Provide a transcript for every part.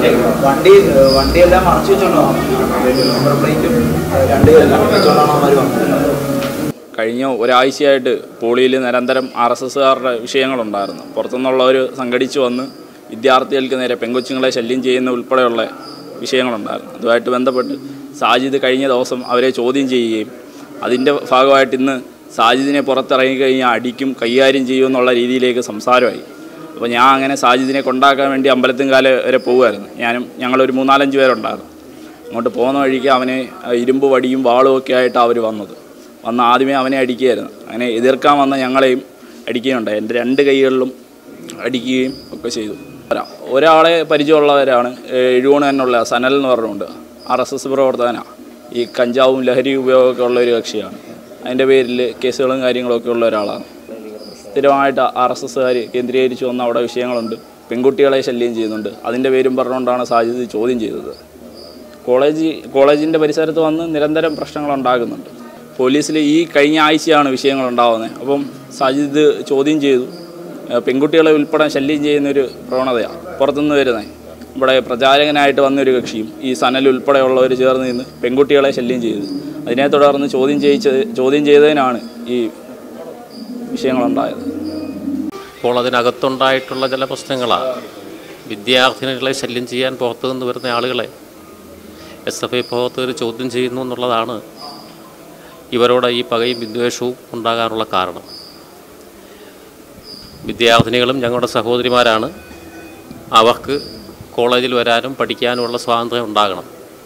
വണ്ടി വണ്ടിയെല്ലാം മറച്ചു വെച്ചോണ്ടോ നമ്പർ പ്ലേറ്റും രണ്ട് എല്ലാം വെച്ചോണ്ടാണോ അവന്മാർ വന്നത് കഴിഞ്ഞ ഒരാഴ്ചയായിട്ട് പോളിയിൽ നിരന്തരം ആർ എസ് എസ്സുകാരുടെ വിഷയങ്ങളുണ്ടായിരുന്നു പുറത്തുനിന്നുള്ളവർ സംഘടിച്ചു വന്ന് വിദ്യാർത്ഥികൾക്ക് നേരെ പെങ്കൊച്ചുങ്ങളെ ശല്യം ചെയ്യുന്ന ഉൾപ്പെടെയുള്ള വിഷയങ്ങളുണ്ടായിരുന്നു അതുമായിട്ട് ബന്ധപ്പെട്ട് സാജിദ് കഴിഞ്ഞ ദിവസം അവരെ ചോദ്യം ചെയ്യുകയും അതിൻ്റെ ഭാഗമായിട്ട് ഇന്ന് സാജിദിനെ പുറത്തിറങ്ങി കഴിഞ്ഞാൽ അടിക്കും കൈകാര്യം ചെയ്യും എന്നുള്ള രീതിയിലേക്ക് സംസാരമായി അപ്പോൾ ഞാൻ അങ്ങനെ സാജിദിനെ കൊണ്ടാക്കാൻ വേണ്ടി അമ്പലത്തിൻകാല വരെ പോകുമായിരുന്നു ഞാനും ഞങ്ങളൊരു മൂന്നാലഞ്ച് പേരുണ്ടായിരുന്നു അങ്ങോട്ട് പോകുന്ന വഴിക്ക് അവനെ അഹ് ഇരുമ്പ് വടിയും വാളും ഒക്കെ ആയിട്ടാണ് അവർ വന്നത് വന്ന് ആദ്യമേ അവനെ അടിക്കുകയായിരുന്നു അങ്ങനെ എതിർക്കാൻ വന്ന ഞങ്ങളെയും അടിക്കുകയുണ്ടായി എൻ്റെ രണ്ട് കൈകളിലും അടിക്കുകയും ഒക്കെ ചെയ്തു ഒരാ- ഒരാളെ പരിചയമുള്ളവരാണ് എഴുവണ് തന്നെയുള്ള സനൽ എന്ന് പറഞ്ഞുകൊണ്ട് ആർ എസ് എസ് പ്രവർത്തകനാണ് ഈ കഞ്ചാവും ലഹരി ഉപയോഗമൊക്കെ ഉള്ള ഒരു കക്ഷിയാണ് അതിൻ്റെ പേരിൽ കേസുകളും കാര്യങ്ങളൊക്കെ ഉള്ള ഒരാളാണ് സ്ഥിരമായിട്ട് ആർ എസ് എസ്സുകാർ കേന്ദ്രീകരിച്ച് വന്ന അവിടെ വിഷയങ്ങളുണ്ട് പെൺകുട്ടികളെ ശല്യം ചെയ്യുന്നുണ്ട് അതിൻ്റെ പേരും പറഞ്ഞുകൊണ്ടാണ് സാജിദ് ചോദ്യം ചെയ്തത് കോളേജ് കോളേജിൻ്റെ പരിസരത്ത് വന്ന് നിരന്തരം പ്രശ്നങ്ങൾ ഉണ്ടാകുന്നുണ്ട് പോലീസിൽ ഈ കഴിഞ്ഞ ആഴ്ചയാണ് വിഷയങ്ങൾ ഉണ്ടാകുന്നത് അപ്പം സാജിദ് ചോദ്യം ചെയ്തു ഏഹ് പെൺകുട്ടികളെ ഉൾപ്പെടെ ശല്യം ചെയ്യുന്നൊരു പ്രവണതയാണ് പുറത്തുനിന്ന് വരുന്നത് ഇവിടെ പ്രചാരകനായിട്ട് വന്നൊരു കക്ഷിയും ഈ സനൽ ഉൾപ്പെടെയുള്ളവർ ചേർന്ന് നിന്ന് പെൺകുട്ടികളെ ശല്യം ചെയ്തു അതിനെ തുടർന്ന് ചോദ്യം ചെയ്യിച്ചത് ചോദ്യം ചെയ്തതിനാണ് ഈ വിഷയങ്ങളുണ്ടായത് അപ്പോൾ അതിനകത്തുണ്ടായിട്ടുള്ള ചില പ്രശ്നങ്ങളാണ് വിദ്യാർത്ഥിനികളെ ശല്യം ചെയ്യാൻ പുറത്തു നിന്ന് വരുന്ന ആളുകളെ എസ് എഫ് ഐ പ്രവർത്തകർ ചോദ്യം ചെയ്യുന്നു എന്നുള്ളതാണ് ഇവരോട് ഈ പകയും വിദ്വേഷവും ഉണ്ടാകാനുള്ള കാരണം വിദ്യാർത്ഥിനികളും ഞങ്ങളുടെ സഹോദരിമാരാണ് അവർക്ക് കോളേജിൽ വരാനും പഠിക്കാനുമുള്ള സ്വാതന്ത്ര്യം ഉണ്ടാകണം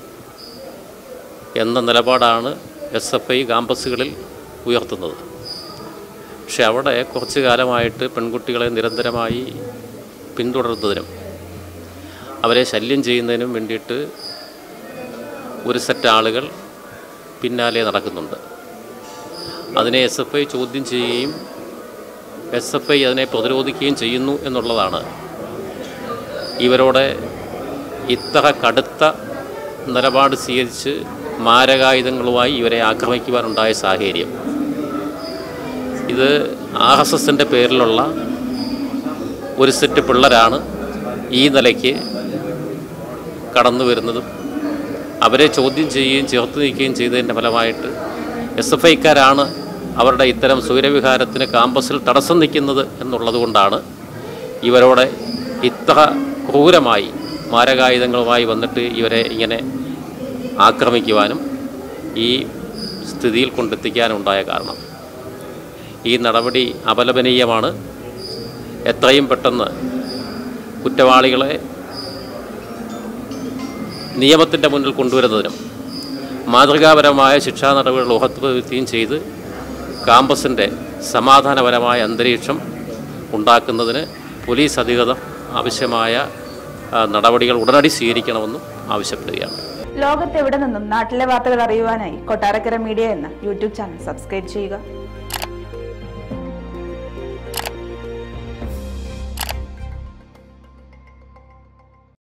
എന്ന നിലപാടാണ് എസ് എഫ് ഐ ക്യാമ്പസുകളിൽ ഉയർത്തുന്നത് പക്ഷെ അവിടെ കുറച്ച് കാലമായിട്ട് പെൺകുട്ടികളെ നിരന്തരമായി പിന്തുടരുന്നതിനും അവരെ ശല്യം ചെയ്യുന്നതിനും വേണ്ടിയിട്ട് ഒരു സെറ്റ് ആളുകൾ പിന്നാലെ നടക്കുന്നുണ്ട് അതിനെ എസ് എഫ് ഐ ചോദ്യം ചെയ്യുകയും എസ് എഫ് ഐ അതിനെ പ്രതിരോധിക്കുകയും ചെയ്യുന്നു എന്നുള്ളതാണ് ഇവരോട് ഇത്ര കടുത്ത നിലപാട് സ്വീകരിച്ച് മാരകായുധങ്ങളുമായി ഇവരെ ആക്രമിക്കുവാനുണ്ടായ സാഹചര്യം ഇത് ആർ എസ് എസിൻ്റെ പേരിലുള്ള ഒരു സെറ്റ് പിള്ളേരാണ് ഈ നിലയ്ക്ക് കടന്നു വരുന്നതും അവരെ ചോദ്യം ചെയ്യുകയും ചേർത്ത് നിൽക്കുകയും ചെയ്തതിൻ്റെ ഫലമായിട്ട് എസ് എഫ് ഐക്കാരാണ് അവരുടെ ഇത്തരം സൂര്യവിഹാരത്തിന് കാമ്പസിൽ തടസ്സം നിൽക്കുന്നത് എന്നുള്ളത് കൊണ്ടാണ് ഇവരോട് ഇത്ര ക്രൂരമായി മാരകായുധങ്ങളുമായി വന്നിട്ട് ഇവരെ ഇങ്ങനെ ആക്രമിക്കുവാനും ഈ സ്ഥിതിയിൽ കൊണ്ടെത്തിക്കാനുണ്ടായ കാരണം ഈ നടപടി അപലപനീയമാണ് എത്രയും പെട്ടെന്ന് കുറ്റവാളികളെ നിയമത്തിൻ്റെ മുന്നിൽ കൊണ്ടുവരുന്നതിനും മാതൃകാപരമായ ശിക്ഷാ നടപടികൾ ഉറപ്പുവരുത്തുകയും ചെയ്ത് കാമ്പസിൻ്റെ സമാധാനപരമായ അന്തരീക്ഷം ഉണ്ടാക്കുന്നതിന് പോലീസ് അധികൃതർ ആവശ്യമായ ആ, നടപടികൾ ഉടനടി സ്വീകരിക്കണമെന്നും ആവശ്യപ്പെടുകയാണ് ലോകത്തെവിടെ നിന്നും നാട്ടിലെ വാർത്തകൾ അറിയുവാനായി കൊട്ടാരക്കര മീഡിയ എന്ന യൂട്യൂബ് ചാനൽ സബ്സ്ക്രൈബ് ചെയ്യുക